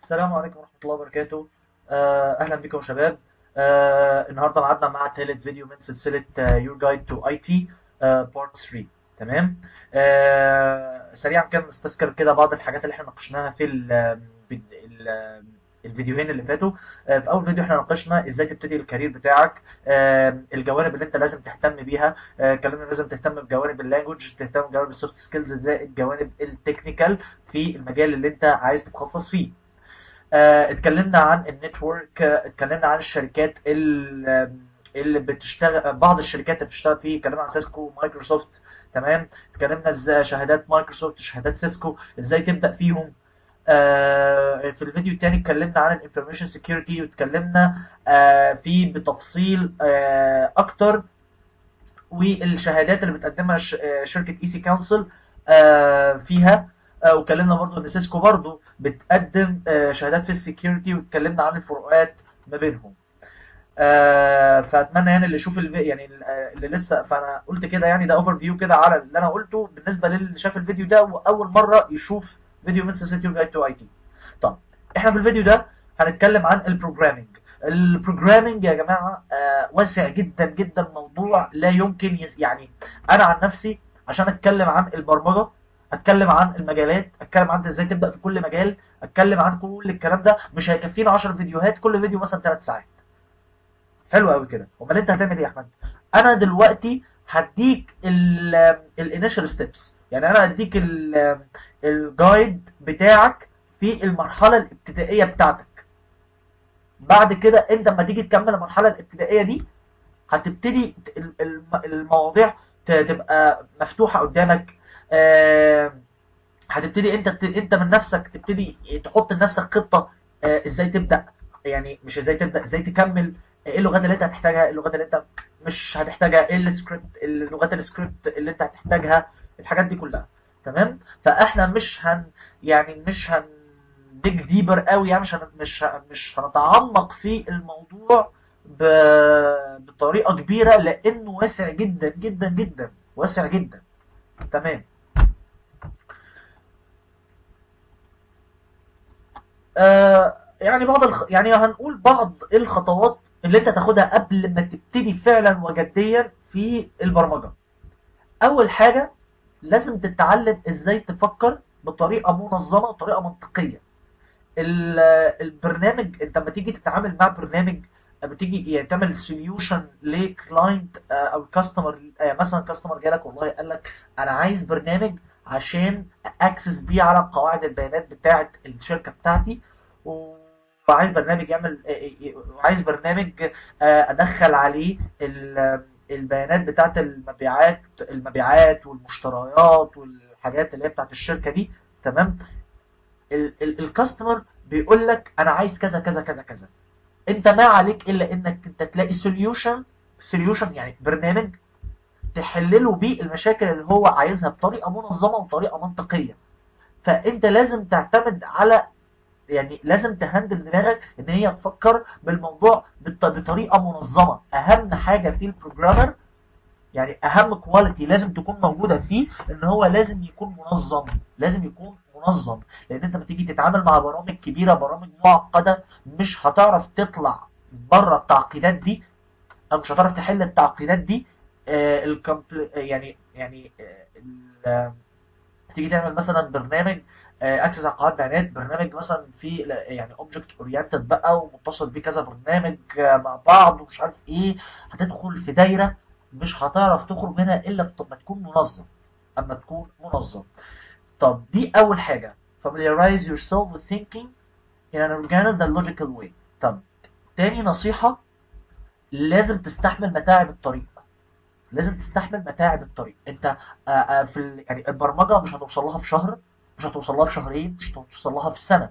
السلام عليكم ورحمة الله وبركاته آه، أهلا بكم شباب آه، النهاردة معادنا مع تالت فيديو من سلسلة يور جايد تو اي تي بارت 3 تمام آه، سريعا كده نستذكر كده بعض الحاجات اللي احنا ناقشناها في ال ال الفيديوهين اللي فاتوا آه، في اول فيديو احنا ناقشنا ازاي تبتدي الكارير بتاعك آه، الجوانب اللي انت لازم تهتم بيها آه، اتكلمنا لازم تهتم بجوانب اللانجوج تهتم بجوانب السوفت سكيلز زائد جوانب التكنيكال في المجال اللي انت عايز تتخصص فيه آه، اتكلمنا عن النتورك آه، اتكلمنا عن الشركات ال- اللي بتشتغل بعض الشركات اللي بتشتغل فيه اتكلمنا عن سيسكو مايكروسوفت تمام اتكلمنا ازاي شهادات مايكروسوفت شهادات سيسكو ازاي تبدا فيهم آه، في الفيديو التاني اتكلمنا عن الانفورميشن سيكيورتي واتكلمنا آه، فيه بتفصيل آه، اكتر والشهادات اللي بتقدمها ش- آه، شركه اي سي كونسل فيها آه، واتكلمنا برضو ان سيسكو برضو بتقدم آه، شهادات في السكيورتي واتكلمنا عن الفروقات ما بينهم آه، فاتمنى يعني اللي يشوف الفي... يعني ال- آه، اللي لسه فانا قلت كده يعني ده اوفر فيو كده على اللي انا قلته بالنسبه للي شاف الفيديو ده واول مره يشوف فيديو من سلسله يور جايد تو اي تي طب احنا في الفيديو ده هنتكلم عن البروجرامينج البروجرامينج يا جماعه آه، واسع جدا جدا موضوع لا يمكن يس... يعني انا عن نفسي عشان اتكلم عن البرمجه اتكلم عن المجالات اتكلم عن ازاي تبدا في كل مجال اتكلم عن كل الكلام ده مش هيكفينا 10 فيديوهات كل فيديو مثلا 3 ساعات حلو قوي كده امال انت هتعمل ايه يا احمد انا دلوقتي هديك الانيشال ستيبس يعني انا هديك الجايد بتاعك في المرحله الابتدائيه بتاعتك بعد كده انت لما تيجي تكمل المرحله الابتدائيه دي هتبتدي ت- ال- الم- المواضيع ت- تبقى مفتوحه قدامك آه، هتبتدي انت ت- انت من نفسك تبتدي تحط لنفسك خطه آه، ازاي تبدا يعني مش ازاي تبدا ازاي تكمل ايه اللغات اللي انت هتحتاجها ايه اللغات اللي انت مش هتحتاجها ايه السكريبت اللغات السكريبت اللي انت هتحتاجها الحاجات دي كلها تمام فاحنا مش هن يعني مش هن ديج ديبر قوي يعني مش هن مش ه- مش هنتعمق في الموضوع ب... بطريقه كبيره لانه واسع جدا جدا جدا واسع جدا تمام آه يعني بعض الخ... يعني هنقول بعض الخطوات اللي انت تاخدها قبل ما تبتدي فعلا وجديا في البرمجه اول حاجه لازم تتعلم ازاي تفكر بطريقه منظمه وطريقه منطقيه ال- البرنامج انت لما تيجي تتعامل مع برنامج بتيجي يعني تعمل سوليوشن لكلاينت او كاستمر مثلا كاستمر جالك والله قال لك انا عايز برنامج عشان اكسس بيه على قواعد البيانات بتاعه الشركه بتاعتي وعايز برنامج يعمل وعايز برنامج آه، ادخل عليه ال- البيانات بتاعه المبيعات المبيعات والمشتريات والحاجات اللي هي بتاعه الشركه دي تمام الكاستمر بيقول لك انا عايز كذا كذا كذا كذا انت ما عليك الا انك انت تلاقي سوليوشن سوليوشن يعني برنامج تحلله بيه المشاكل اللي هو عايزها بطريقه منظمه وطريقه منطقيه فانت لازم تعتمد على يعني لازم تهندل دماغك ان هي تفكر بالموضوع بط- بطريقه منظمه اهم حاجه في البروجرامر يعني اهم كواليتي لازم تكون موجوده فيه ان هو لازم يكون منظم لازم يكون منظم لان انت لما تيجي تتعامل مع برامج كبيره برامج معقده مش هتعرف تطلع بره التعقيدات دي او مش هتعرف تحل التعقيدات دي آه الكمبل... يعني يعني آه ال- تيجي تعمل مثلا برنامج اكسس على قواعد بيانات برنامج مثلا في يعني اوبجكت اورينتد بقى ومتصل بيه كذا برنامج آه، مع بعض ومش عارف ايه هتدخل في دايره مش هتعرف تخرج منها الا لما تكون منظم اما تكون منظم طب دي اول حاجه familiarize yourself with thinking in an organized and logical way طب تاني نصيحه لازم تستحمل متاعب الطريق لازم تستحمل متاعب الطريق انت آه، آه، في ال... يعني البرمجه مش هتوصل لها في شهر مش هتوصل لها في شهرين مش هتوصل لها في سنه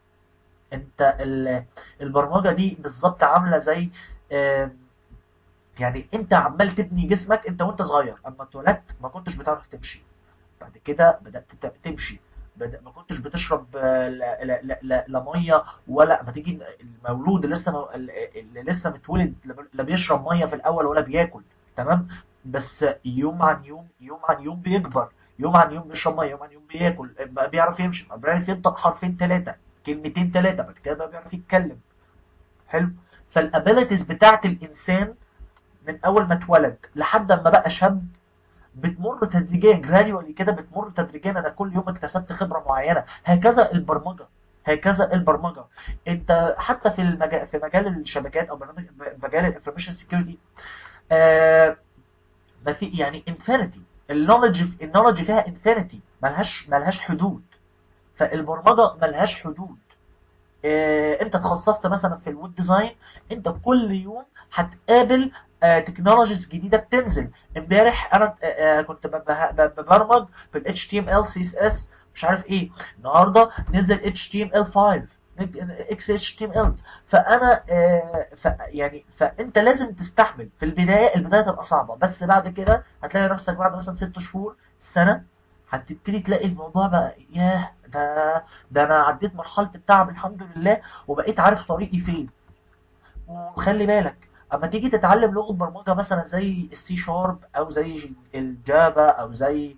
انت ال... البرمجه دي بالظبط عامله زي آم، يعني انت عمال تبني جسمك انت وانت صغير اما اتولدت ما كنتش بتعرف تمشي بعد كده بدات ت- تمشي بدأ ما كنتش بتشرب آه، لا, لا, لا, لا, لا ميه ولا ما تيجي المولود اللي لسه مو- اللي لسه متولد لا لا بيشرب ميه في الاول ولا بياكل تمام بس يوم عن يوم يوم عن يوم بيكبر يوم عن يوم بيشرب ميه يوم عن يوم بياكل بقى بيعرف يمشي بقى بيعرف ينطق حرفين ثلاثه كلمتين ثلاثه بعد كده بقى بيعرف يتكلم حلو فالابيلتيز بتاعت الانسان من اول ما اتولد لحد ما بقى شاب بتمر تدريجيا جراديولي كده بتمر تدريجيا انا كل يوم اكتسبت خبره معينه هكذا البرمجه هكذا البرمجه انت حتى في المجال في مجال الشبكات او برنامج مجال الانفورميشن سكيورتي آه ما في يعني انفينيتي النولج النولج فيها انفينيتي ملهاش ملهاش حدود فالبرمجه ملهاش حدود آه انت تخصصت مثلا في الويب ديزاين انت كل يوم هتقابل تكنولوجيز جديده بتنزل امبارح انا آه كنت ببرمج في ال HTML CSS مش عارف ايه النهارده نزل HTML5 XHTML فانا آه ف يعني فانت لازم تستحمل في البدايه البدايه تبقى صعبه بس بعد كده هتلاقي نفسك بعد مثلا ست شهور سنه هتبتدي تلاقي الموضوع بقى ياه ده ده انا عديت مرحله التعب الحمد لله وبقيت عارف طريقي فين وخلي بالك اما تيجي تتعلم لغه برمجه مثلا زي السي شارب او زي الجافا او زي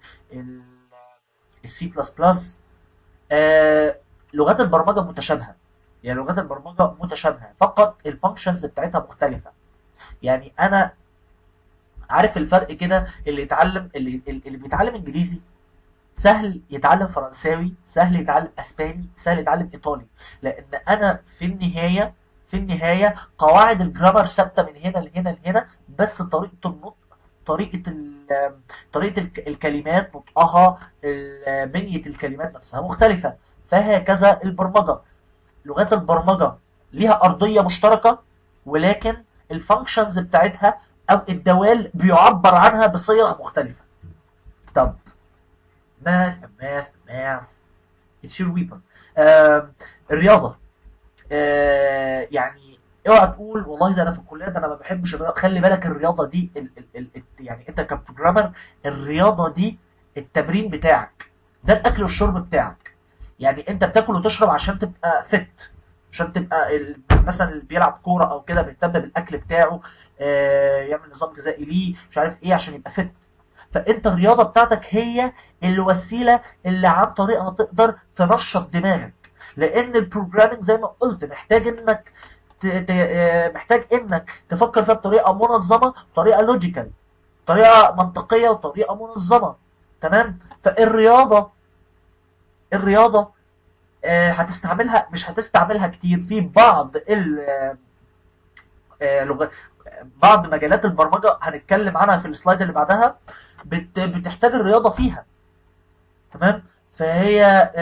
السي بلس بلس لغات البرمجه متشابهه يعني لغات البرمجه متشابهه فقط الفانكشنز بتاعتها مختلفه يعني انا عارف الفرق كده اللي يتعلم اللي اللي بيتعلم انجليزي سهل يتعلم فرنساوي سهل يتعلم اسباني سهل يتعلم ايطالي لان انا في النهايه في النهايه قواعد الجرامر ثابته من هنا لهنا لهنا بس طريقه النطق طريقه طريقه الكلمات نطقها بنيه الكلمات نفسها مختلفه فهكذا البرمجه لغات البرمجه ليها ارضيه مشتركه ولكن الفانكشنز بتاعتها او الدوال بيعبر عنها بصيغ مختلفه طب ماث ماث ماث اتس يور ويبن الرياضه آه يعني اوعى تقول والله ده انا في الكليه ده انا ما بحبش الرياضه خلي بالك الرياضه دي ال ال ال ال يعني انت كبروجرامر الرياضه دي التمرين بتاعك ده الاكل والشرب بتاعك يعني انت بتاكل وتشرب عشان تبقى فت عشان تبقى مثلا اللي بيلعب كوره او كده بيهتم بالاكل بتاعه آه يعمل نظام غذائي ليه مش عارف ايه عشان يبقى فت فانت الرياضه بتاعتك هي الوسيله اللي عن طريقها تقدر تنشط دماغك لان البروجرامينج زي ما قلت محتاج انك محتاج انك تفكر فيها بطريقه منظمه بطريقه لوجيكال طريقه منطقيه وطريقه منظمه تمام فالرياضه الرياضه هتستعملها مش هتستعملها كتير في بعض ال بعض مجالات البرمجه هنتكلم عنها في السلايد اللي بعدها بتحتاج الرياضه فيها تمام فهي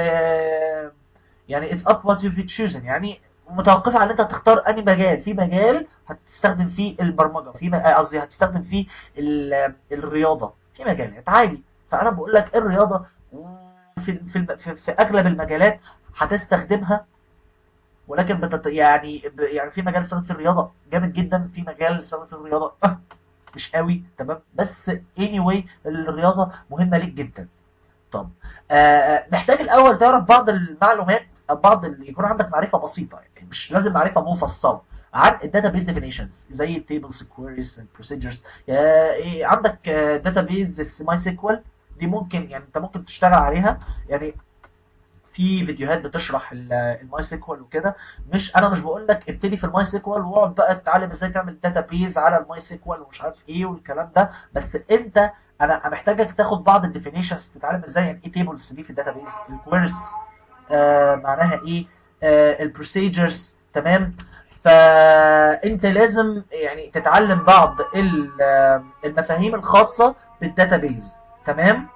يعني اتس اب وات يو تشوزن يعني متوقفه على انت هتختار انهي مجال في مجال هتستخدم فيه البرمجه في قصدي هتستخدم فيه الرياضه في مجالات عادي فانا بقول لك الرياضه في في في, في اغلب المجالات هتستخدمها ولكن بتت... يعني يعني في مجال استخدم في الرياضه جامد جدا في مجال استخدم في الرياضه مش قوي تمام بس anyway الرياضه مهمه ليك جدا طب آه محتاج الاول تعرف بعض المعلومات او بعض اللي يكون عندك معرفه بسيطه يعني مش لازم معرفه مفصله عن الداتابيز ديفينيشنز زي التيبلز كويريز بروسيجرز عندك داتابيز ماي سيكوال دي ممكن يعني انت ممكن تشتغل عليها يعني في فيديوهات بتشرح الماي سيكوال وكده مش انا مش بقول لك ابتدي في الماي سيكوال واقعد بقى تتعلم ازاي تعمل داتابيز على الماي سيكوال ومش عارف ايه والكلام ده بس انت انا محتاجك تاخد بعض الديفينيشنز تتعلم ازاي يعني ايه تيبلز دي في الداتابيز الكويرز آه معناها ايه آه البروسيجرز تمام فانت لازم يعني تتعلم بعض المفاهيم الخاصه بالداتابيز تمام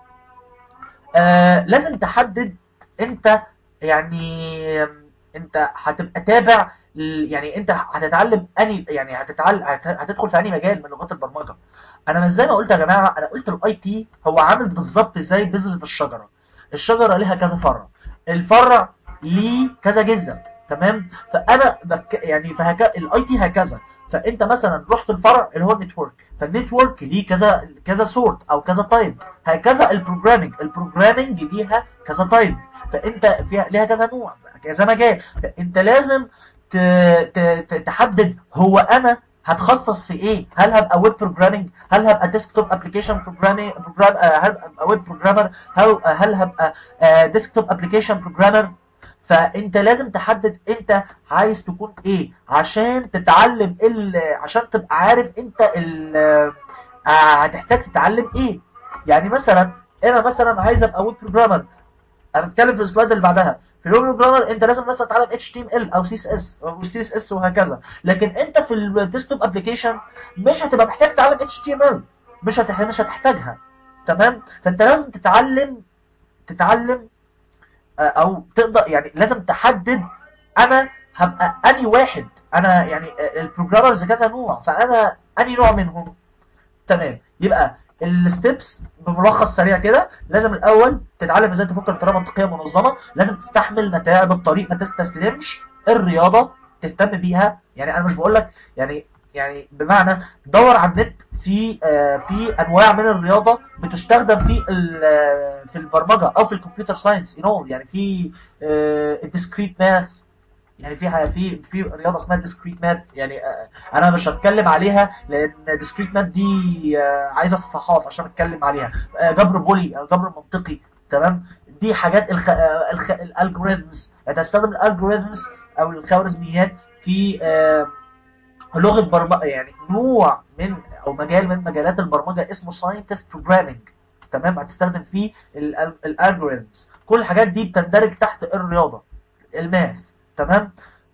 آه لازم تحدد انت يعني انت هتبقى تابع يعني انت هتتعلم اني يعني هتتعلم هتدخل في اني مجال من لغات البرمجه انا مش زي ما قلت يا جماعه انا قلت الاي تي هو عامل بالظبط زي بذره الشجره الشجره ليها كذا فرع الفرع ليه كذا جذع تمام فانا بك يعني فهكذا الاي تي هكذا فانت مثلا رحت الفرع اللي هو النتورك فالنتورك ليه كذا كذا سورت او كذا تايب هكذا البروجرامينج البروجرامينج ليها كذا تايب فانت فيها ليها كذا نوع كذا مجال فانت لازم ت... ت... تحدد هو انا هتخصص في ايه هل هبقى ويب بروجرامينج هل هبقى ديسكتوب ابلكيشن بروجرامينج بروجرام هل هبقى ويب بروجرامر هل هل هبقى ديسكتوب ابلكيشن بروجرامر فانت لازم تحدد انت عايز تكون ايه عشان تتعلم ال عشان تبقى عارف انت ال آه، هتحتاج تتعلم ايه يعني مثلا انا مثلا عايز ابقى ويب بروجرامر انا بتكلم في السلايد اللي بعدها في الويب بروجرامر انت لازم مثلا تتعلم اتش تي ام ال او سي اس اس او سي اس اس وهكذا لكن انت في الديسكتوب ابلكيشن مش هتبقى محتاج تتعلم اتش تي ام ال مش هتح... مش هتحتاجها تمام فانت لازم تتعلم تتعلم آه، او تقدر يعني لازم تحدد انا هبقى اني واحد انا يعني آه، البروجرامرز كذا نوع فانا اني نوع منهم تمام يبقى الستبس بملخص سريع كده لازم الاول تتعلم ازاي تفكر بطريقه منطقيه منظمه لازم تستحمل متاعب الطريق ما تستسلمش الرياضه تهتم بيها يعني انا مش بقول لك يعني يعني بمعنى دور على النت في آه، في انواع من الرياضه بتستخدم في ال- آه، في البرمجه او في الكمبيوتر ساينس يو يعني في الديسكريت ماث يعني في ح- في في رياضه اسمها ديسكريت ماث يعني آه، انا مش هتكلم عليها لان ديسكريت ماث دي آه، عايزه صفحات عشان اتكلم عليها آه، جبر بولي او جبر منطقي تمام دي حاجات الخ... آه، الخ... الالجوريثمز يعني تستخدم الالجوريثمز او الخوارزميات في آه، لغه برمجه يعني نوع من او مجال من مجالات البرمجه اسمه ساينتست بروجرامينج تمام هتستخدم فيه الالجوريثمز كل الحاجات دي بتندرج تحت الرياضه الماث تمام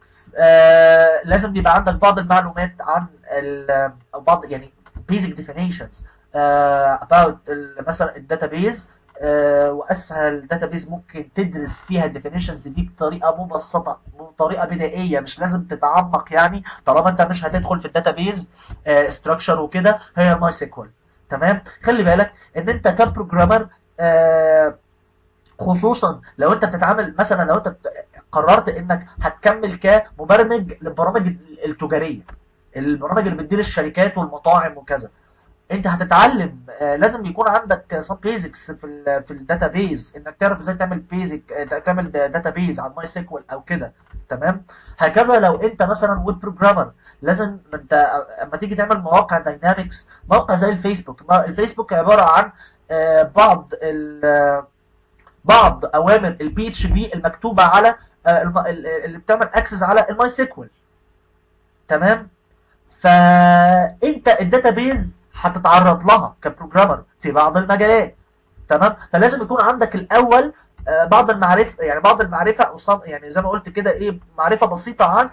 آه لازم يبقى عندك بعض المعلومات عن ال- او بعض يعني basic definitions آه about ال- مثلا الداتابيز آه واسهل داتابيز ممكن تدرس فيها الديفينيشنز دي بطريقه مبسطه بطريقه بدائيه مش لازم تتعمق يعني طالما انت مش هتدخل في الداتابيز ستراكشر وكده هي الماي سيكوال تمام خلي بالك ان انت كبروجرامر آه خصوصا لو انت بتتعامل مثلا لو انت بت- قررت انك هتكمل كمبرمج للبرامج التجاريه البرامج اللي بتدير الشركات والمطاعم وكذا انت هتتعلم آه، لازم يكون عندك سم بيزكس في ال في الداتابيز انك تعرف ازاي تعمل بيزك تعمل داتابيز على ماي سيكوال او كده تمام هكذا لو انت مثلا ويب بروجرامر لازم انت اما تيجي تعمل مواقع داينامكس موقع زي الفيسبوك ما- الفيسبوك عباره عن آه، بعض ال بعض اوامر البي اتش بي المكتوبه على آه، الم- ال- اللي بتعمل اكسس على الماي سيكوال تمام فانت الداتابيز هتتعرض لها كبروجرامر في بعض المجالات تمام فلازم يكون عندك الاول آه، بعض المعرفه يعني بعض المعرفه او صم- يعني زي ما قلت كده ايه معرفه بسيطه عن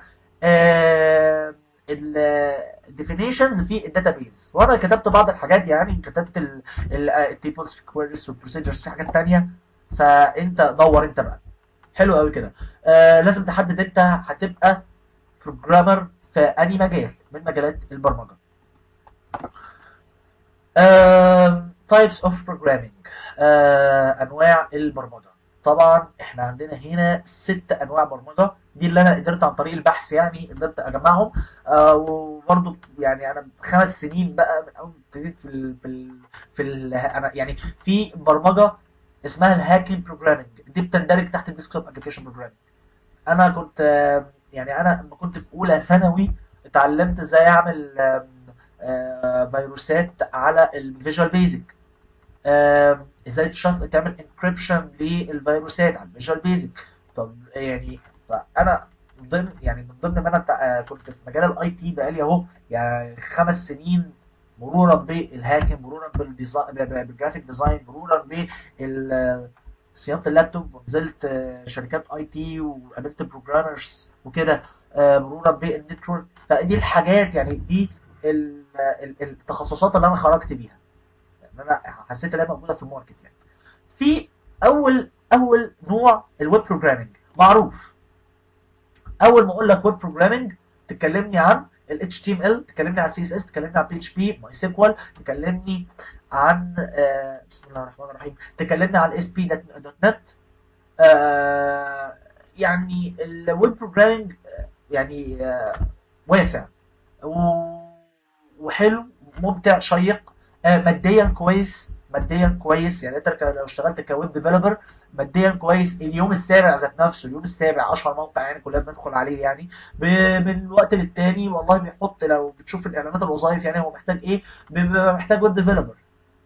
الديفينيشنز في الداتابيز وانا كتبت بعض الحاجات يعني كتبت التيبلز في كويريز والبروسيجرز في حاجات تانية فانت دور انت بقى حلو قوي كده آه لازم تحدد انت هتبقى بروجرامر في انهي مجال من مجالات البرمجه تايبس اوف بروجرامينج انواع البرمجه طبعا احنا عندنا هنا ست انواع برمجه دي اللي انا قدرت عن طريق البحث يعني قدرت اجمعهم آه وبرضه يعني انا خمس سنين بقى من اول ما ابتديت في ال في ال في ال انا يعني في برمجه اسمها الهاكينج بروجرامينج دي بتندرج تحت الديسكتوب ابلكيشن بروجرامينج انا كنت آه، يعني انا لما كنت في اولى ثانوي اتعلمت ازاي اعمل آم، آه، فيروسات على الفيجوال بيزك ازاي تشف... تعمل انكريبشن للفيروسات على الفيجوال بيزك طب يعني فانا من ضمن يعني من ضمن ما انا تع- آه، كنت في مجال الاي تي بقالي اهو يعني خمس سنين مرورا بالهاكينج مرورا بالديزاين بالجرافيك ديزاين مرورا بال صيانه اللابتوب ونزلت آه، شركات اي تي وقابلت بروجرامرز وكده آه، مرورا بالنتورك فدي الحاجات يعني دي ال- ال- التخصصات اللي انا خرجت بيها يعني انا حسيت ان هي موجوده في الماركت يعني في اول اول نوع الويب بروجرامينج معروف اول ما اقول لك ويب بروجرامينج تكلمني عن ال HTML تكلمني عن CSS تكلمني عن PHP ماي سيكوال تكلمني عن آه بسم الله الرحمن الرحيم تكلمني عن ASP.NET آه يعني الويب بروجرامينج يعني آه واسع و- وحلو ممتع شيق آه ماديا كويس ماديا كويس يعني انت ك- لو اشتغلت كويب ديفلوبر ماديا كويس اليوم السابع ذات نفسه اليوم السابع اشهر موقع يعني كلنا بندخل عليه يعني ب- من وقت للتاني والله بيحط لو بتشوف الاعلانات الوظائف يعني هو محتاج ايه بيبقى محتاج ويب ديفلوبر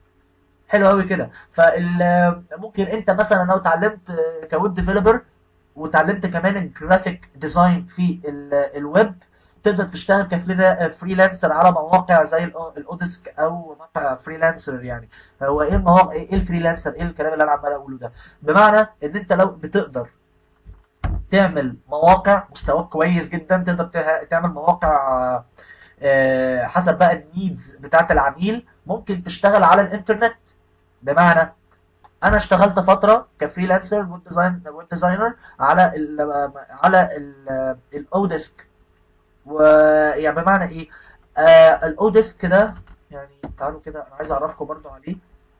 حلو قوي كده فال ممكن انت مثلا لو اتعلمت كويب ديفلوبر وتعلمت كمان الجرافيك ديزاين في ال- الويب تقدر تشتغل كفريلانسر على مواقع زي الأو- الاوديسك او موقع فريلانسر يعني هو ايه المواقع ايه الفريلانسر ايه الكلام اللي انا عمال اقوله ده بمعنى ان انت لو بتقدر تعمل مواقع مستواك كويس جدا تقدر ته- تعمل مواقع آه، حسب بقى النيدز بتاعت العميل ممكن تشتغل على الانترنت بمعنى انا اشتغلت فتره كفريلانسر ويب ديزاين ويب ديزاينر على ال على ال- الاوديسك ويعني بمعنى ايه آه الاوديسك ده يعني تعالوا كده انا عايز اعرفكم برضو عليه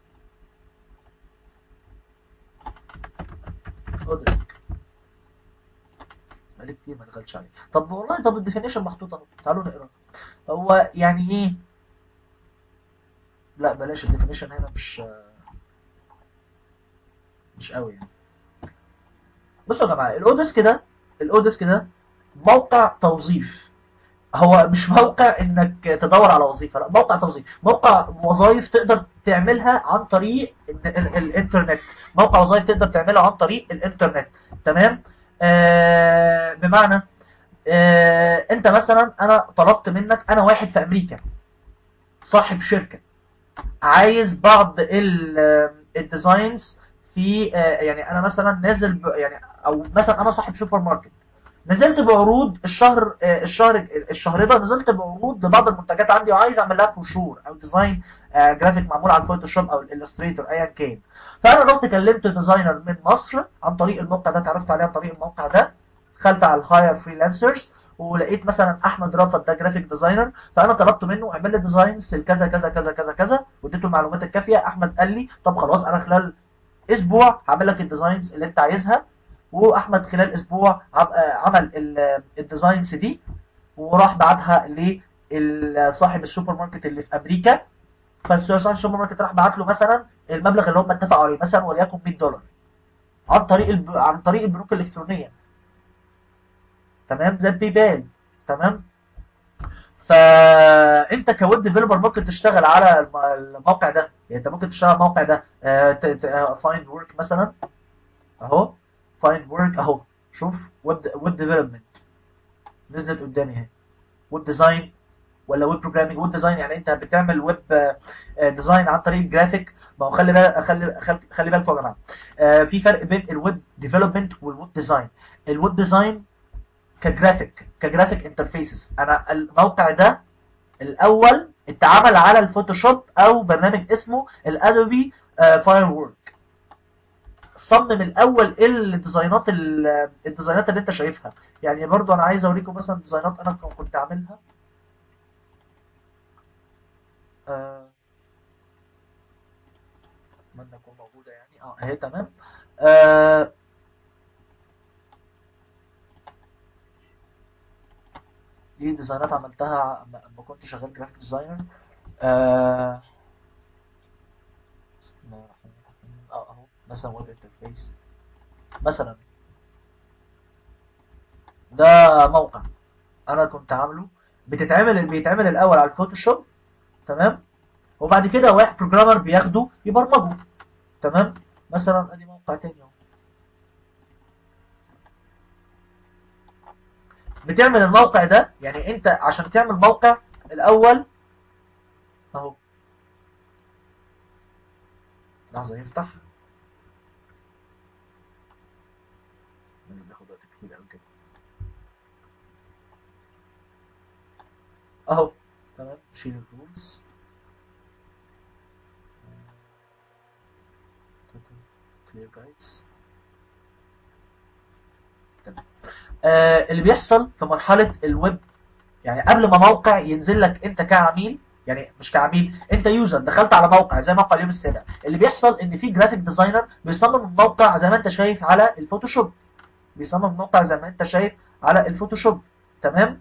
اوديسك بقالي كتير ما دخلتش عليه طب والله طب الديفينيشن محطوط اهو تعالوا نقرا هو يعني ايه لا بلاش الديفينيشن هنا مش مش قوي يعني بصوا يا جماعه الاوديسك ده الاوديسك ده موقع توظيف هو مش موقع انك تدور على وظيفه لا موقع توظيف موقع وظائف تقدر تعملها عن طريق ال- ال- الانترنت موقع وظائف تقدر تعملها عن طريق الانترنت تمام آه بمعنى آه انت مثلا انا طلبت منك انا واحد في امريكا صاحب شركه عايز بعض ال- الديزاينز في آه، يعني انا مثلا نازل ب- يعني او مثلا انا صاحب سوبر ماركت نزلت بعروض الشهر آه، الشهر الشهر ده نزلت بعروض لبعض المنتجات عندي وعايز اعمل لها بروشور او ديزاين آه، جرافيك معمول على الفوتوشوب او الالستريتور ايا كان فانا رحت كلمت ديزاينر من مصر عن طريق الموقع ده اتعرفت عليه عن طريق الموقع ده دخلت على الهاير فريلانسرز ولقيت مثلا احمد رافت ده جرافيك ديزاينر فانا طلبت منه اعمل لي ديزاينز كذا كذا كذا كذا كذا واديته المعلومات الكافيه احمد قال لي طب خلاص انا خلال اسبوع هعمل لك الديزاينز اللي انت عايزها واحمد خلال اسبوع عم- آه، عمل ال- الديزاينز دي وراح بعتها لصاحب السوبر ماركت اللي في امريكا فصاحب السوبر ماركت راح بعت له مثلا المبلغ اللي هم اتفقوا عليه مثلا وليكن 100 دولار عن طريق الب... عن طريق البنوك الالكترونيه تمام زي الباي بال تمام فانت كويب ديفلوبر ممكن تشتغل على الم- الموقع ده يعني انت ممكن تشتغل على الموقع ده فايند ورك مثلا اهو فايند ورك اهو شوف ويب ويب ديفلوبمنت نزلت قدامي اهي ويب ديزاين ولا ويب بروجرامينج ويب ديزاين يعني انت بتعمل ويب ديزاين عن طريق الجرافيك ما هو خلي بالك خلي خلي, خلي بالكم يا جماعه آه، في فرق بين الويب ديفلوبمنت والويب ديزاين الويب ديزاين كجرافيك كجرافيك انترفيسز انا الموقع ده الاول اتعمل على الفوتوشوب او برنامج اسمه الادوبي فاير وورك صمم الاول الديزاينات ال- الديزاينات اللي انت شايفها يعني برضو انا عايز اوريكم مثلا ديزاينات انا كنت عاملها آه، اتمنى تكون موجوده يعني اه اهي تمام آه، دي ديزاينات عملتها لما كنت شغال جرافيك ديزاينر آه بسم الله الرحمن الرحيم اه اهو مثلا ويب انترفيس مثلا ده موقع انا كنت عامله بتتعمل بيتعمل الاول على الفوتوشوب تمام وبعد كده واحد بروجرامر بياخده يبرمجه تمام مثلا ادي موقع تاني اهو بتعمل الموقع ده يعني انت عشان تعمل موقع الاول اهو لحظه يفتح بياخد وقت كتير قوي كده اهو تمام شيل الرولز كلير جايدز تمام آه اللي بيحصل في مرحله الويب يعني قبل ما موقع ينزل لك انت كعميل يعني مش كعميل انت يوزر دخلت على موقع زي موقع اليوم السابع اللي بيحصل ان في جرافيك ديزاينر بيصمم الموقع زي ما انت شايف على الفوتوشوب بيصمم الموقع زي ما انت شايف على الفوتوشوب تمام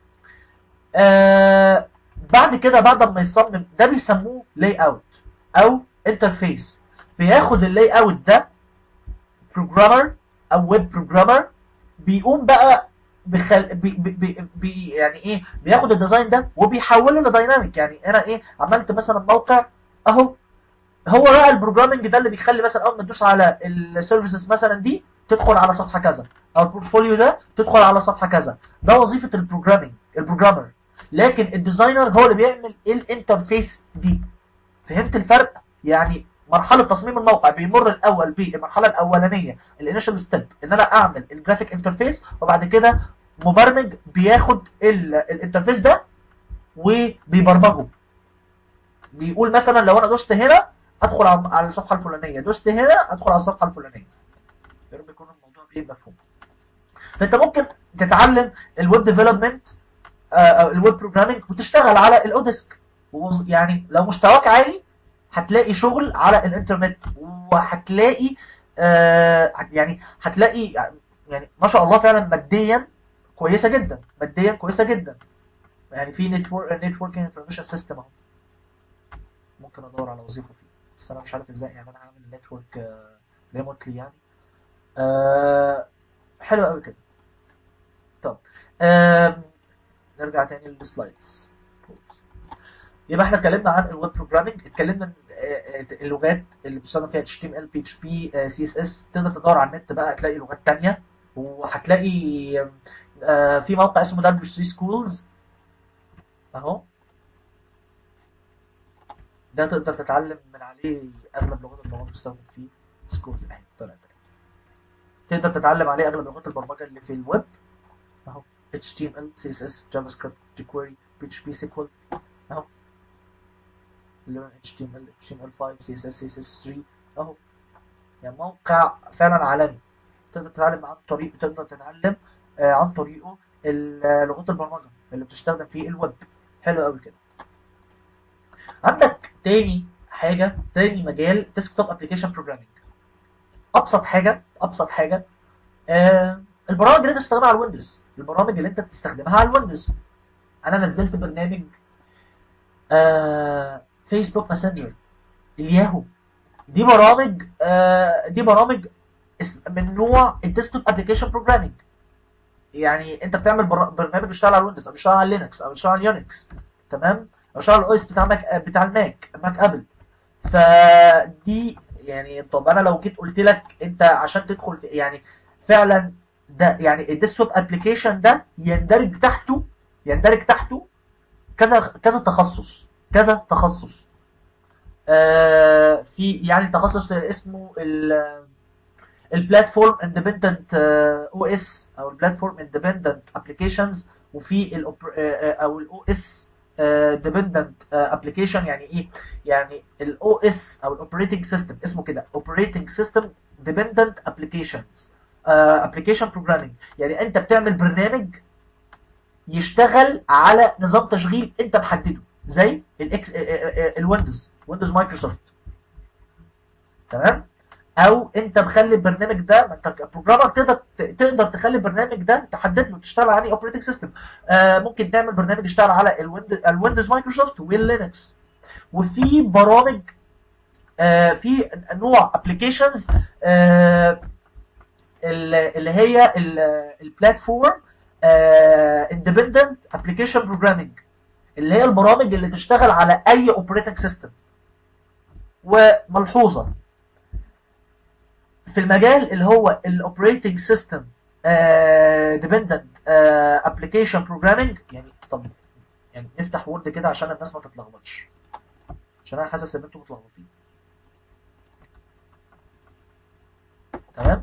آه بعد كده بعد ما يصمم ده بيسموه لاي اوت او انترفيس بياخد اللاي اوت ده بروجرامر او ويب بروجرامر بيقوم بقى بخل... بي... بي... بي... بي... يعني ايه بياخد الديزاين ده وبيحوله لدايناميك يعني انا ايه عملت مثلا موقع اهو هو بقى البروجرامنج ده اللي بيخلي مثلا اول ما تدوس على السيرفيسز مثلا دي تدخل على صفحه كذا او البورتفوليو ده تدخل على صفحه كذا ده وظيفه البروجرامينج البروجرامر لكن الديزاينر هو اللي بيعمل الانترفيس دي فهمت الفرق يعني مرحله تصميم الموقع بيمر الاول بالمرحله الاولانيه الانيشال ستيب ان انا اعمل الجرافيك انترفيس وبعد كده مبرمج بياخد ال- الانترفيس ده وبيبرمجه بيقول مثلا لو انا دوست هنا ادخل على على الصفحه الفلانيه دوست هنا ادخل على الصفحه الفلانيه يا رب يكون الموضوع فيه مفهوم فانت ممكن تتعلم الويب ديفلوبمنت الويب بروجرامينج وتشتغل على الاوديسك ووظ- يعني لو مستواك عالي هتلاقي شغل على الانترنت وهتلاقي آه يعني هتلاقي يعني ما شاء الله فعلا ماديا كويسه جدا ماديا كويسه جدا يعني في نتورك نتورك انفورميشن سيستم اهو ممكن ادور على وظيفه فيه بس انا مش عارف ازاي يعني انا هعمل نتورك ريموتلي يعني آه حلو قوي كده طب آم، نرجع تاني للسلايدز يبقى احنا اتكلمنا عن الويب بروجرامينج اتكلمنا عن آه، آه، اللغات اللي بتستخدم فيها HTML PHP آه، CSS تقدر تدور على النت بقى تلاقي لغات تانية وهتلاقي آه، في موقع اسمه W3 Schools اهو ده تقدر تتعلم من عليه اغلب لغات البرمجه بتستخدم فيه سكولز اهي طلع ده. تقدر تتعلم عليه اغلب لغات البرمجه اللي في الويب اهو HTML CSS جافا سكريبت jQuery PHP SQL اهو اللي هو HTML HTML5 CSS CSS3 اهو يعني موقع فعلا عالمي تقدر تتعلم عن طريق تقدر تتعلم آه، عن طريقه ال- لغات البرمجه اللي بتستخدم في الويب حلو قوي كده عندك تاني حاجه تاني مجال ديسكتوب ابلكيشن بروجرامينج ابسط حاجه ابسط حاجه آه البرامج اللي انت تستخدمها على الويندوز البرامج اللي انت بتستخدمها على الويندوز انا نزلت برنامج آه فيسبوك ماسنجر الياهو دي برامج آه دي برامج اس- من نوع الديسكتوب ابلكيشن بروجرامينج يعني انت بتعمل بر- برنامج بيشتغل على الويندوز او بيشتغل على لينكس او بيشتغل على يونكس تمام او بيشتغل على الاو اس بتاع ماك بتاع الماك ماك ابل فدي يعني طب انا لو جيت قلت لك انت عشان تدخل في يعني فعلا ده يعني الديسكتوب ابلكيشن ده يندرج تحته يندرج تحته كذا كذا تخصص كذا تخصص آه في يعني تخصص اسمه ال البلاتفورم اندبندنت او اس او البلاتفورم اندبندنت ابلكيشنز وفي ال او الاو اس ديبندنت ابلكيشن يعني ايه يعني الاو اس او الاوبريتنج سيستم اسمه كده اوبريتنج سيستم ديبندنت ابلكيشنز ابلكيشن بروجرامينج يعني انت بتعمل برنامج يشتغل على نظام تشغيل انت محدده زي الاكس الويندوز ويندوز مايكروسوفت تمام او انت مخلي البرنامج ده ما انت كبروجرامر تقدر تقدر تخلي البرنامج ده تحدد له تشتغل عليه اوبريتنج سيستم آه ممكن تعمل برنامج يشتغل على الويندوز الويندوز مايكروسوفت واللينكس وفي برامج آه في نوع ابلكيشنز آه اللي هي البلاتفورم اندبندنت ابلكيشن بروجرامينج اللي هي البرامج اللي تشتغل على اي اوبريتنج سيستم وملحوظه في المجال اللي هو الاوبريتنج سيستم ديبندنت ابلكيشن بروجرامينج يعني طب يعني نفتح وورد كده عشان الناس ما تتلخبطش عشان انا حاسس ان انتم متلخبطين تمام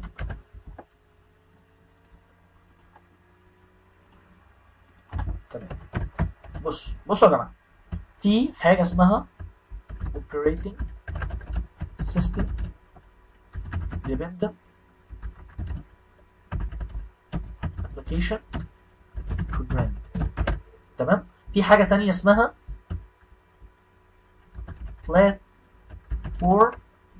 تمام بص بصوا يا جماعه في حاجه اسمها operating system dependent application programming تمام في حاجه تانية اسمها platform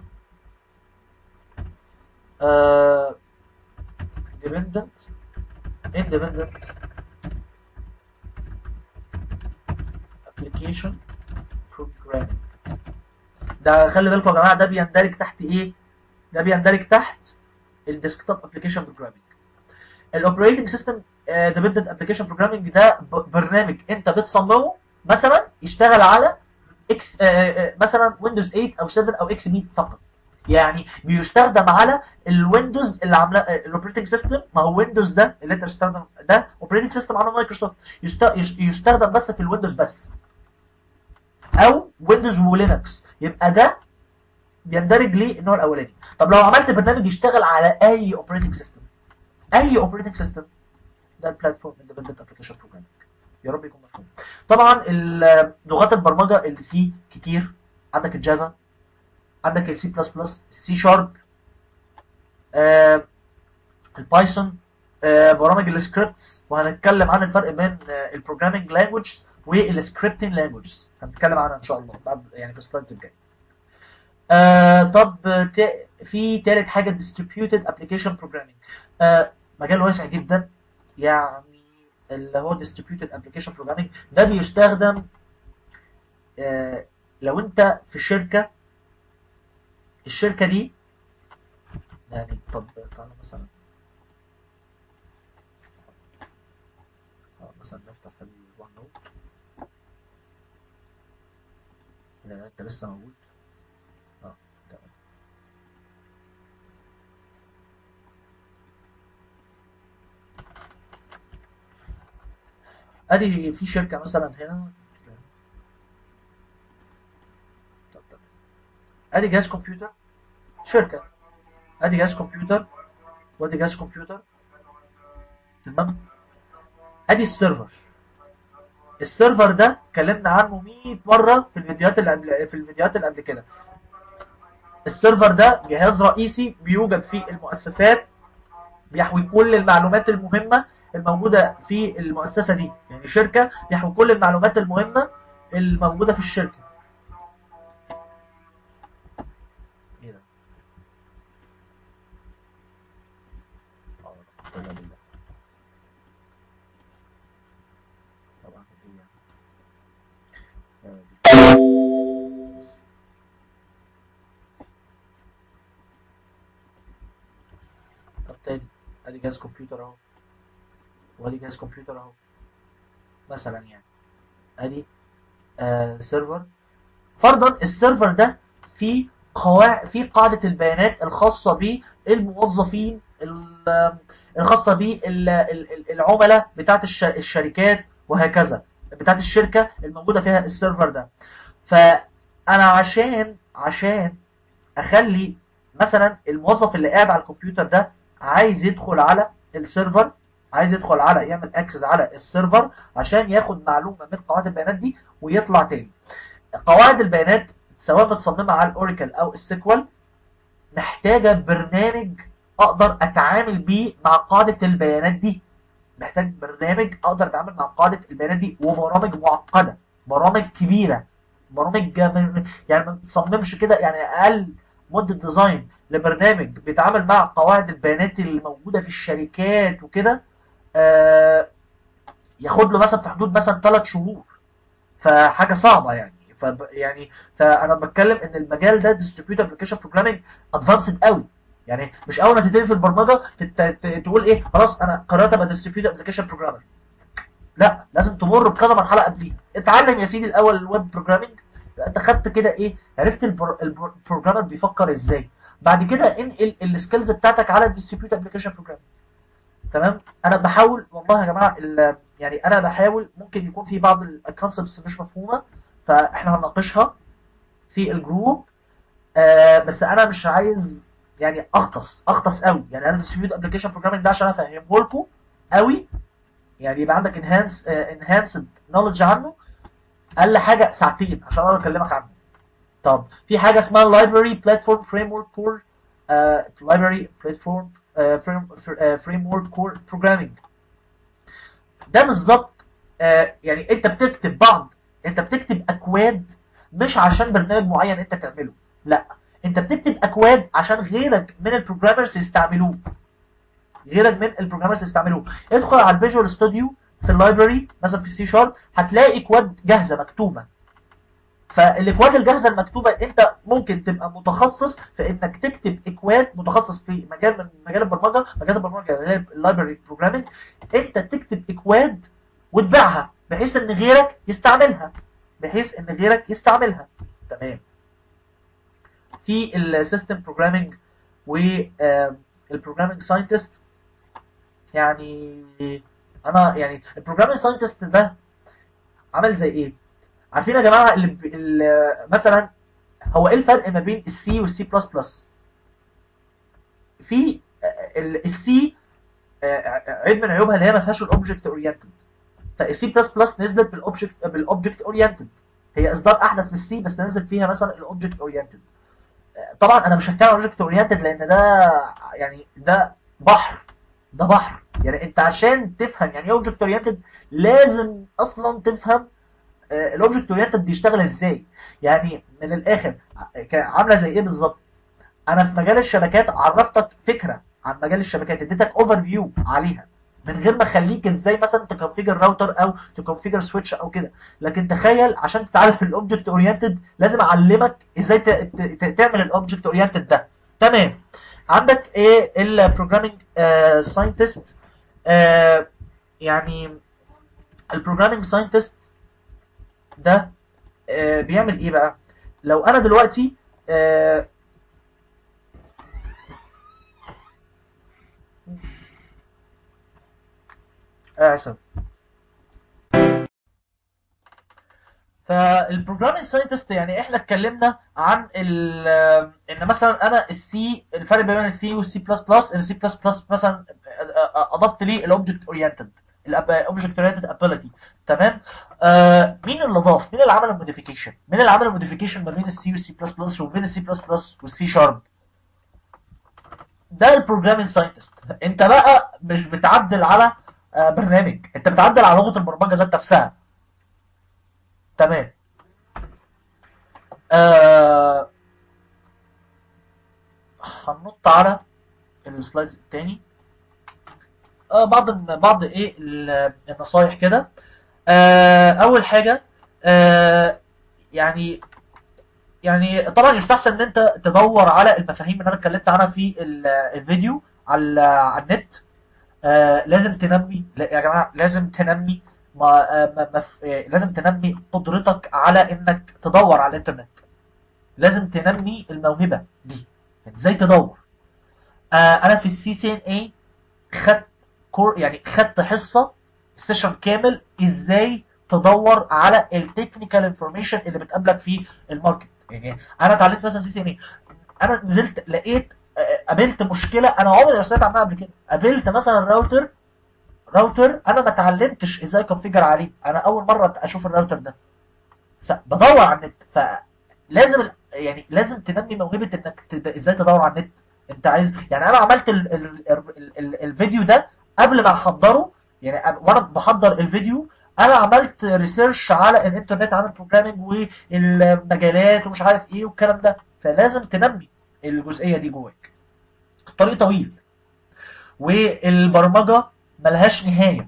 uh, dependent independent application programming ده خلي بالكم يا جماعه ده بيندرج تحت ايه ده بيندرج تحت الديسكتوب ابلكيشن بروجرامينج الاوبريتنج سيستم ديبندنت ابلكيشن بروجرامينج ده ب- برنامج انت بتصممه مثلا يشتغل على اكس مثلا ويندوز 8 او 7 او اكس 100 فقط يعني بيستخدم على الويندوز اللي عامله الاوبريتنج سيستم ما هو ويندوز ده اللي انت بتستخدم ده اوبريتنج سيستم عامله مايكروسوفت يست- يش- يستخدم بس في الويندوز بس او ويندوز ولينكس يبقى ده بيندرج ليه النوع الاولاني طب لو عملت برنامج يشتغل على اي اوبريتنج سيستم اي اوبريتنج سيستم ده البلاتفورم اندبندنت ابلكيشن بروجرامينج يا رب يكون مفهوم طبعا ال- لغات البرمجه اللي فيه كتير عندك الجافا عندك السي بلس بلس السي شارب البايثون آه، برامج السكريبتس وهنتكلم عن الفرق بين البروجرامينج لانجويج والسكريبتنج لانجويج هنتكلم عنها ان شاء الله بعد يعني في السلايدز الجايه آه طب ت- في تالت حاجه distributed application programming آه مجال واسع جدا يعني اللي هو distributed application programming ده بيستخدم آه لو انت في شركه الشركه دي يعني طب تعالى مثلا آه، مثلا نفتح الون نوت لا انت لسه موجود اه تمام ادي في شركه مثلا هنا طب تمام ادي جهاز كمبيوتر شركه ادي جهاز كمبيوتر وادي جهاز كمبيوتر تمام ادي السيرفر السيرفر ده اتكلمنا عنه 100 مره في الفيديوهات اللي قبل في الفيديوهات اللي قبل كده السيرفر ده جهاز رئيسي بيوجد في المؤسسات بيحوي كل المعلومات المهمه الموجوده في المؤسسه دي يعني شركه بيحوي كل المعلومات المهمه الموجوده في الشركه ايه ده اه طبعا بالله طبعا ايه يعني آه، دي. بس. طب تاني ادي جهاز كمبيوتر اهو وادي جهاز كمبيوتر اهو مثلا يعني ادي آه سيرفر فرضا السيرفر ده فيه قواعد في قاعدة البيانات الخاصة بالموظفين ال- الخاصة بالعملاء بتاعت الش- الشركات وهكذا بتاعت الشركة الموجودة فيها السيرفر ده فأنا عشان عشان أخلي مثلا الموظف اللي قاعد على الكمبيوتر ده عايز يدخل على السيرفر عايز يدخل على يعمل اكسس على السيرفر عشان ياخد معلومة من قواعد البيانات دي ويطلع تاني قواعد البيانات سواء متصممة على الاوراكل او السيكوال محتاجة برنامج اقدر اتعامل بيه مع قاعدة البيانات دي محتاج برنامج اقدر اتعامل مع قاعدة البيانات دي وبرامج معقدة برامج كبيرة برامج جم- يعني ما تصممش كده يعني اقل مدة ديزاين لبرنامج بيتعامل مع قواعد البيانات اللي موجودة في الشركات وكده آه، ياخد له مثلا في حدود مثلا ثلاث شهور فحاجة صعبة يعني ف يعني فانا بتكلم ان المجال ده ديستريبيوت ابلكيشن بروجرامنج ادفانسد قوي يعني مش اول ما تبتدي في البرمجه تت- ت- تقول ايه خلاص انا قررت ابقى ديستريبيوت ابلكيشن بروجرامر لا لازم تمر بكذا مرحله قبليها اتعلم يا سيدي الاول الويب بروجرامنج انت خدت كده ايه عرفت البر- البر- البروجرامر بيفكر ازاي بعد كده انقل السكيلز بتاعتك على الديستريبيوت ابلكيشن بروجرامنج تمام انا بحاول والله يا جماعه ال- يعني انا بحاول ممكن يكون في بعض الكونسبتس مش مفهومه فاحنا هنناقشها في الجروب آه بس انا مش عايز يعني اغطس اغطس قوي يعني انا ديستريبيوت ابلكيشن بروجرامنج ده عشان افهمه لكم قوي يعني يبقى عندك انهانس انهانسد نولج عنه اقل حاجه ساعتين عشان اقدر اكلمك عنه طب في حاجه اسمها لايبراري بلاتفورم فريم ورك كور لايبراري بلاتفورم فريم ورك كور بروجرامنج ده بالظبط آه، يعني انت بتكتب بعض انت بتكتب اكواد مش عشان برنامج معين انت تعمله لا انت بتكتب اكواد عشان غيرك من البروجرامرز يستعملوه غيرك من البروجرامرز يستعملوه ادخل على الفيجوال ستوديو في اللايبراري مثلا في السي شارب هتلاقي كواد جاهزه مكتوبه فالاكواد الجاهزه المكتوبه انت ممكن تبقى متخصص في انك تكتب اكواد متخصص في مجال من مجال البرمجه مجال البرمجه اللي هي اللايبراري بروجرامنج انت تكتب اكواد وتبيعها بحيث ان غيرك يستعملها بحيث ان غيرك يستعملها تمام في السيستم بروجرامينج والبروجرامينج ساينتست يعني انا يعني البروجرامينج ساينتست ده عمل زي ايه عارفين يا جماعه اللي, اللي مثلا هو ايه الفرق ما بين السي والسي بلس بلس في السي عيب من عيوبها اللي هي ما فيهاش الاوبجكت اورينتد فالسي بلس بلس نزلت بالاوبجكت بالاوبجكت اورينتد هي اصدار احدث من السي بس نزل فيها مثلا الاوبجكت اورينتد طبعا انا مش هتكلم عن اوبجكت اورينتد لان ده يعني ده بحر ده بحر يعني انت عشان تفهم يعني ايه اوبجكت اورينتد لازم اصلا تفهم الاوبجكت اورينتد بيشتغل ازاي يعني من الاخر عامله زي ايه بالظبط انا في مجال الشبكات عرفتك فكره عن مجال الشبكات اديتك اوفر فيو عليها من غير ما اخليك ازاي مثلا تكونفيجر راوتر او تكونفيجر سويتش او كده لكن تخيل عشان تتعلم الاوبجكت اورينتد لازم اعلمك ازاي تعمل الاوبجكت اورينتد ده تمام عندك ايه البروجرامينج ساينتست يعني البروجرامينج ساينتست ده آه بيعمل ايه بقى لو انا دلوقتي آه اسف فالبروجرامينج ساينتست يعني احنا اتكلمنا عن ان مثلا انا السي الفرق بين السي والسي بلس بلس ان السي بلس بلس مثلا اضفت لي الاوبجكت اورينتد الاوبجكت اورينتد ابيليتي تمام آه مين اللي ضاف مين اللي عمل الموديفيكيشن مين اللي عمل الموديفيكيشن ما بين السي والسي بلس بلس وبين السي بلس بلس والسي شارب ده البروجرامينج ساينتست انت بقى مش بتعدل على آه برنامج انت بتعدل على لغه البرمجه ذات نفسها تمام آه هننط على السلايدز التاني آه بعض بعض ايه النصايح كده آه اول حاجه آه يعني يعني طبعا يستحسن ان انت تدور على المفاهيم اللي انا اتكلمت عنها في الفيديو على على النت آه لازم تنمي يا جماعه لازم تنمي ما ما ما لازم تنمي قدرتك على انك تدور على الانترنت لازم تنمي الموهبه دي ازاي تدور آه انا في السي سي ان اي خدت كور يعني خدت حصه سيشن كامل ازاي تدور على التكنيكال انفورميشن اللي بتقابلك في الماركت يعني انا اتعلمت مثلا سي سي ان اي انا نزلت لقيت قابلت مشكله انا عمري ما سمعت عنها قبل كده قابلت مثلا راوتر راوتر انا ما اتعلمتش ازاي كونفيجر عليه انا اول مره اشوف الراوتر ده فبدور على النت فلازم يعني لازم تنمي موهبه انك تد... ازاي تدور على النت انت عايز يعني انا عملت ال... ال... ال... ال... الفيديو ده قبل ما احضره يعني وانا بحضر الفيديو انا عملت ريسيرش على الانترنت عن البروجرامنج والمجالات ومش عارف ايه والكلام ده فلازم تنمي الجزئيه دي جواك الطريق طويل والبرمجه ملهاش نهايه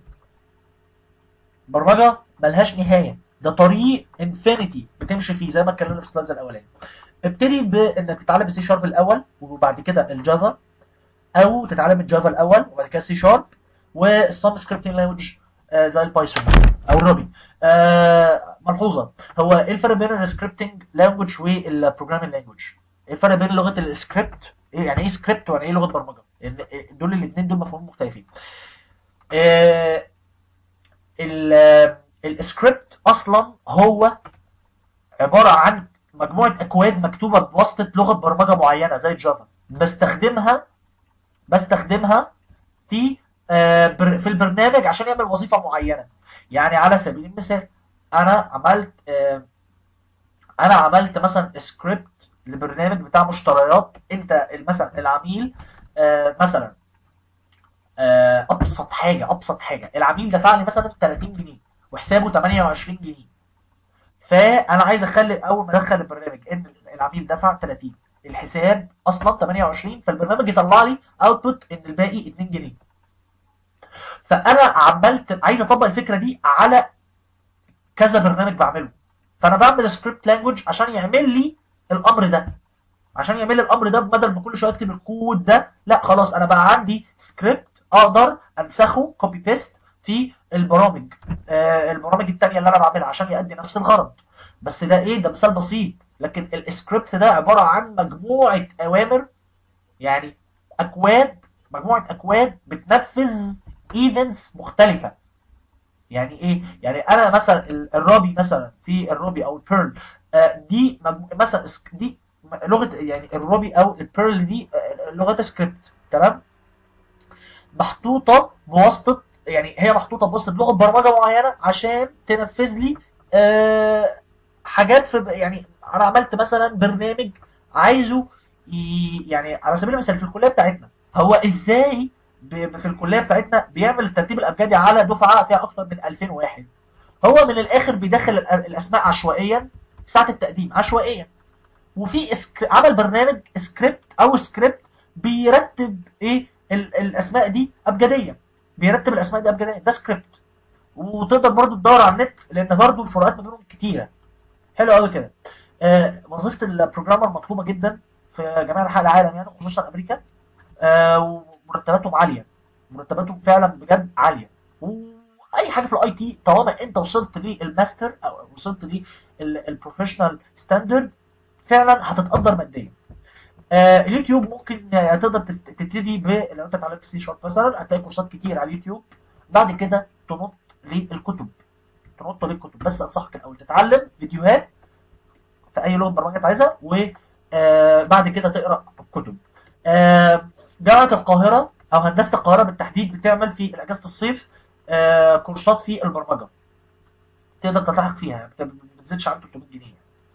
برمجه ملهاش نهايه ده طريق انفينيتي بتمشي فيه زي ما اتكلمنا في السلايدز الاولاني ابتدي بانك تتعلم السي شارب الاول وبعد كده الجافا او تتعلم الجافا الاول وبعد كده السي شارب والسم سكريبتنج لانجوج زي البايثون او الروبي آه ملحوظه هو ايه الفرق بين السكريبتنج لانجوج والبروجرامينج لانجوج ايه الفرق بين لغه السكريبت يعني ايه سكريبت ويعني ايه لغه برمجه دول الاثنين دول مفهومين مختلفين آه السكريبت اصلا هو عباره عن مجموعه اكواد مكتوبه بواسطه لغه برمجه معينه زي جافا بستخدمها بستخدمها في آه في البرنامج عشان يعمل وظيفه معينه يعني على سبيل المثال انا عملت آه انا عملت مثلا سكريبت لبرنامج بتاع مشتريات انت مثلا العميل آه مثلا ابسط حاجه ابسط حاجه العميل دفع لي مثلا 30 جنيه وحسابه 28 جنيه فانا عايز اخلي اول ما ادخل البرنامج ان العميل دفع 30 الحساب اصلا 28 فالبرنامج يطلع لي اوتبوت ان الباقي 2 جنيه فانا عملت عايز اطبق الفكره دي على كذا برنامج بعمله فانا بعمل سكريبت لانجوج عشان يعمل لي الامر ده عشان يعمل لي الامر ده بدل ما كل شويه اكتب الكود ده لا خلاص انا بقى عندي سكريبت اقدر انسخه كوبي بيست في البرامج آه البرامج التانية اللي انا بعملها عشان يؤدي نفس الغرض بس ده ايه ده مثال بسيط لكن السكريبت ده عباره عن مجموعه اوامر يعني اكواد مجموعه اكواد بتنفذ ايفنتس مختلفه يعني ايه يعني انا مثلا ال- الرابي مثلا في الرابي او البيرل آه، دي مجمو- مثلا اس- دي لغه يعني الرابي او البيرل دي آه، لغه سكريبت تمام محطوطه بواسطه يعني هي محطوطه بواسطه لغه برمجه معينه عشان تنفذ لي آه، حاجات في يعني انا عملت مثلا برنامج عايزه ي- يعني على سبيل المثال في الكليه بتاعتنا هو ازاي ب- في الكليه بتاعتنا بيعمل الترتيب الابجدي على دفعه فيها اكتر من 2000 واحد هو من الاخر بيدخل الأ- الاسماء عشوائيا ساعه التقديم عشوائيا وفي اسك... عمل برنامج سكريبت او سكريبت بيرتب ايه ال... الاسماء دي ابجديا بيرتب الاسماء دي ابجديا ده سكريبت وتقدر برضو تدور على النت لان برضو الفروقات ما بينهم كتيره حلو قوي كده آه وظيفه البروجرامر مطلوبه جدا في جميع انحاء العالم يعني خصوصا امريكا آه ومرتباتهم عاليه مرتباتهم فعلا بجد عاليه واي حاجه في الاي تي طالما انت وصلت للماستر او وصلت للبروفيشنال ستاندرد فعلا هتتقدر ماديا آه اليوتيوب ممكن آه، تقدر تست- تبتدي ب لو انت اتعلمت سي شارب مثلا هتلاقي كورسات كتير على اليوتيوب بعد كده تنط للكتب تنط للكتب بس انصحك الاول تتعلم فيديوهات في اي لغه برمجه انت عايزها وبعد كده تقرا كتب آه، جامعه القاهره او هندسه القاهره بالتحديد بتعمل في اجازه الصيف آه، كورسات في البرمجه تقدر تلتحق فيها يعني ما بتزيدش عن 300 جنيه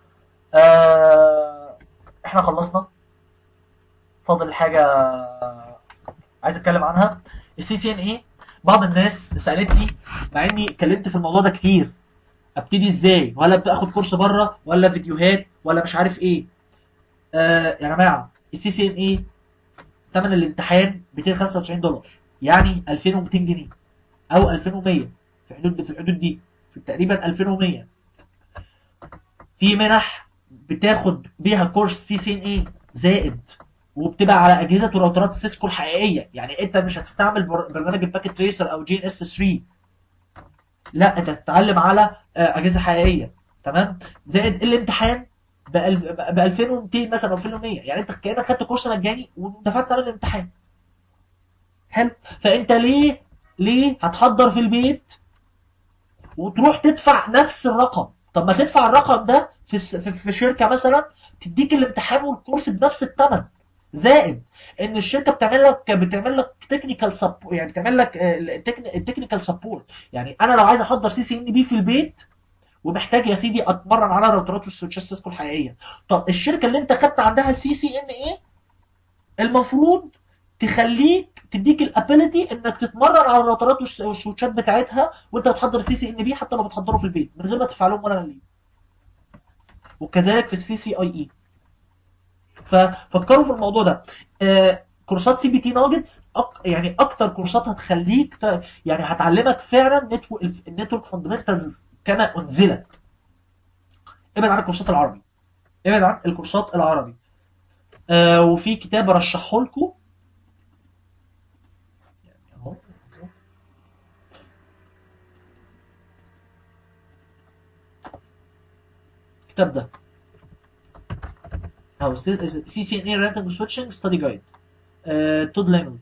آه، احنا خلصنا فاضل حاجه عايز اتكلم عنها السي سي ان اي بعض الناس سالتني مع اني اتكلمت في الموضوع ده كتير ابتدي ازاي ولا باخد كورس بره ولا فيديوهات ولا مش عارف ايه آه يا جماعه السي سي ان اي ثمن الامتحان 295 دولار يعني 2200 جنيه او 2100 في حدود في الحدود دي في تقريبا 2100 في منح بتاخد بيها كورس سي سي ان اي زائد وبتبقى على اجهزه وراوترات سيسكو الحقيقيه يعني انت مش هتستعمل بر- برنامج الباكيت تريسر او جي ان اس 3 لا انت هتتعلم على آه، اجهزه حقيقيه تمام زائد الامتحان ب 2200 مثلا او 2100 يعني انت كانك خدت كورس مجاني ودفعت ثمن الامتحان حلو فانت ليه ليه هتحضر في البيت وتروح تدفع نفس الرقم طب ما تدفع الرقم ده في الس- في في شركه مثلا تديك الامتحان والكورس بنفس الثمن زائد ان الشركه بتعمل لك بتعمل لك تكنيكال سب يعني بتعمل لك التكنيكال سبورت يعني انا لو عايز احضر سي سي ان بي في البيت ومحتاج يا سيدي اتمرن على راوترات والسويتشات سيسكو الحقيقيه طب الشركه اللي انت خدت عندها سي سي ان ايه المفروض تخليك تديك الابيليتي انك تتمرن على الراوترات والس- والسويتشات بتاعتها وانت بتحضر سي سي ان بي حتى لو بتحضره في البيت من غير ما تدفع لهم ولا مليم وكذلك في السي سي اي اي ففكروا في الموضوع ده آه كورسات سي بي تي ناجتس أك... يعني اكتر كورسات هتخليك ت... يعني هتعلمك فعلا النتورك فاندمنتالز كما انزلت ابعد عن الكورسات العربي ابعد عن الكورسات العربي آه وفي كتاب ارشحه لكم يعني اهو الكتاب ده اهو سي سي ان اي رانتنج سويتشنج ستادي جايد تود ليمون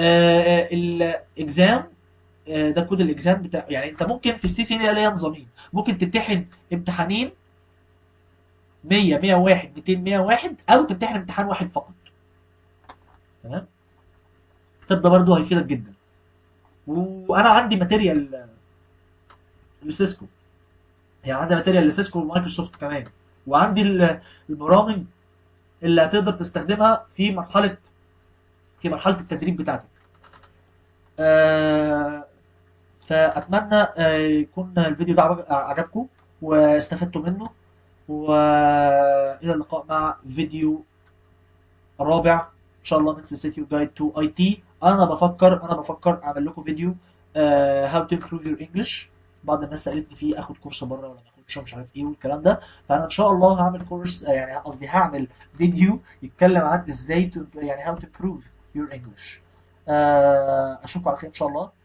الاكزام آه، ده كود الاكزام بتاع يعني انت ممكن في السي سي ان ليها نظامين ممكن تمتحن امتحانين 100 101 200 101 او تمتحن امتحان واحد فقط تمام الكتاب ده برضه هيفيدك جدا وانا عندي ماتيريال لسيسكو يعني عندي ماتيريال لسيسكو ومايكروسوفت كمان وعندي ال- البرامج اللي هتقدر تستخدمها في مرحله في مرحله التدريب بتاعتك آه فاتمنى آه يكون الفيديو ده عجب- عجبكم واستفدتوا منه والى اللقاء مع فيديو رابع ان شاء الله من سلسله جايد تو اي تي انا بفكر انا بفكر اعمل لكم فيديو هاو تو امبروف يور انجلش بعض الناس سالتني فيه اخد كورس بره ولا ما اخدش مش عارف ايه والكلام ده فانا ان شاء الله هعمل كورس آه، يعني قصدي هعمل فيديو يتكلم عن ازاي to- يعني هاو تو امبروف يور انجلش اشوفكم على خير ان شاء الله